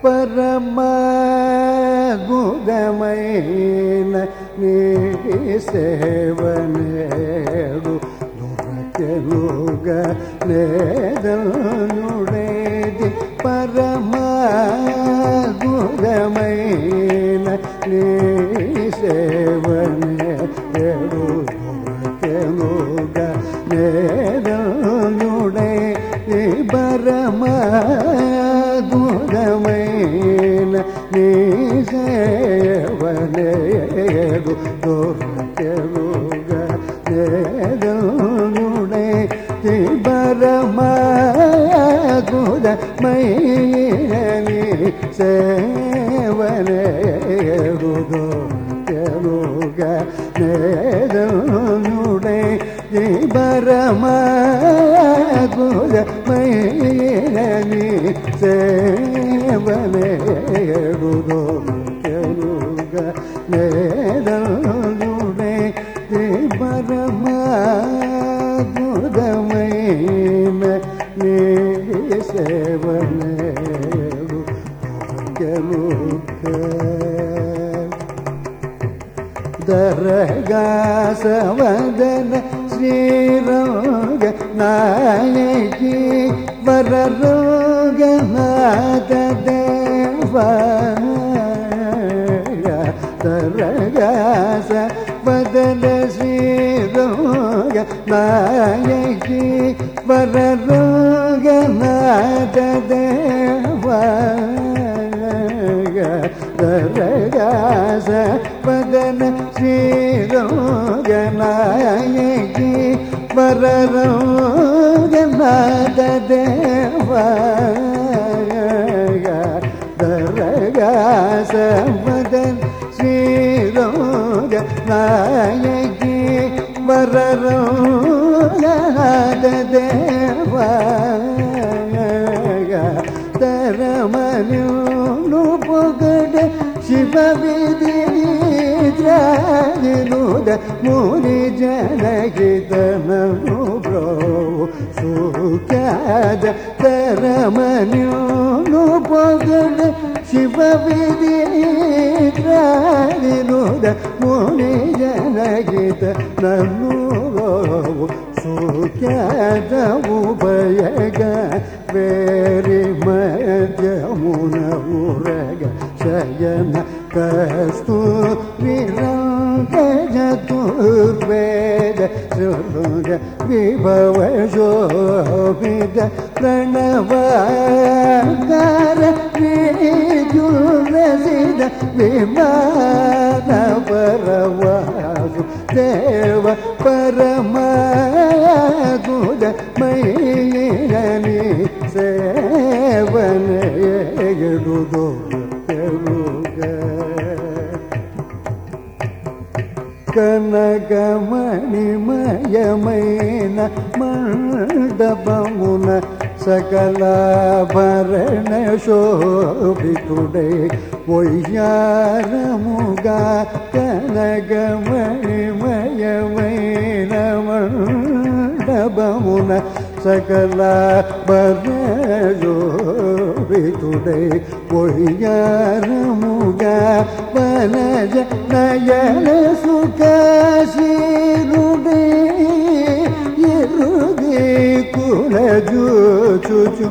పరమగుదమైన నీ సేవనేడు దొరకెలుగా లేదనుడేది పరమగుదమైన నీ సేవనేడు దొరకెలుగా లేదనుడే పరమగుదమైన నీ సేవనేడు దొరకెలుగా లేదనుడే పరమగుదమైన నీ సేవనేడు దొరకెలుగా లేదనుడే పరమగుదమైన సేవనేడు దొరకెలుగా లేదనుడే పరమగుదమైన నీ సేవనేడు దొరకెలుగా దరగాసవదన శ్రీరోగ నాయకి వరరోగ నాథ దేవ దరగాస వదన శ్రీరోగ నాయకి వరరోగ నాథ దేవ దరగాస పదన శ్రీరోగనాయకి వరరోగనాథ దేవ దరగాస పదన శ్రీరోగనాయకి వరరోగనాథ దేవ తరమను పొగడ శివ విధినుద ముని జనగితనము బ్రో సుఖ్యాద తరమను పొగడ శివ విధినుద ముని జనగిత నన్ను సుఖ్యాద ఉభయగ వేరి మధ్యమున ఊరగ శయన కస్తూరి చతుర్వేద శృంగ విభవ శోభిత ప్రణవాకార విజులసిద విమాన పరవాసు దేవ పరమాగుద మయని సేవన ఎడుదో కనకమణిమయమైన మండపమున సకలాభరణ శోభితుడే పొయ్యారముగా కనకమణిమయమైన మండపమున సకలాభరణోభితుడే పొయ్యారముగా వనజ నయన సుఖశీరుడే ఎరుది కులజూచుచు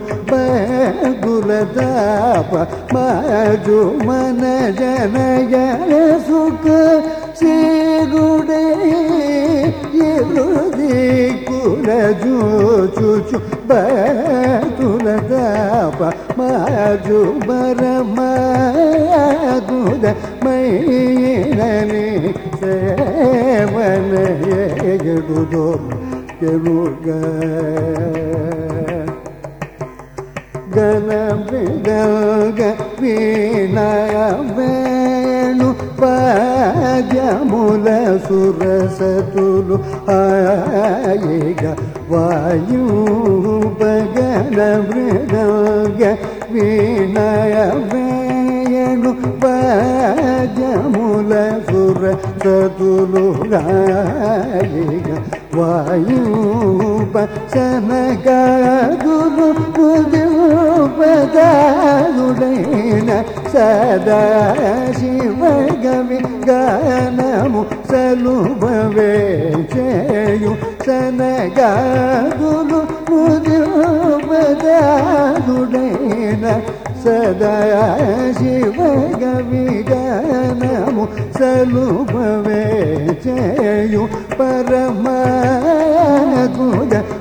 బగులదాప మాజు మన జనయన సుఖ శీరుడే ఎరుది కులజూచుచు బగులదాప మాజు బరమాగుద మైనని సేవన ఎగుదో కెలుగా గణ మృదగ వీణవేణు పాద్యముల సురసతులు హాయిగ వాయు గణ మృదగ వీణవేణు పాద్యముల సురసతులు హాయిగ వాయుప సనగాదులు ఉదుపదాదు సదాశివగవిగానము సలుభవే చేయు సనగాదులు ముదిపదాదుడైన సదాశివగవిగానము సలుభవే చేయు పరమాదుడ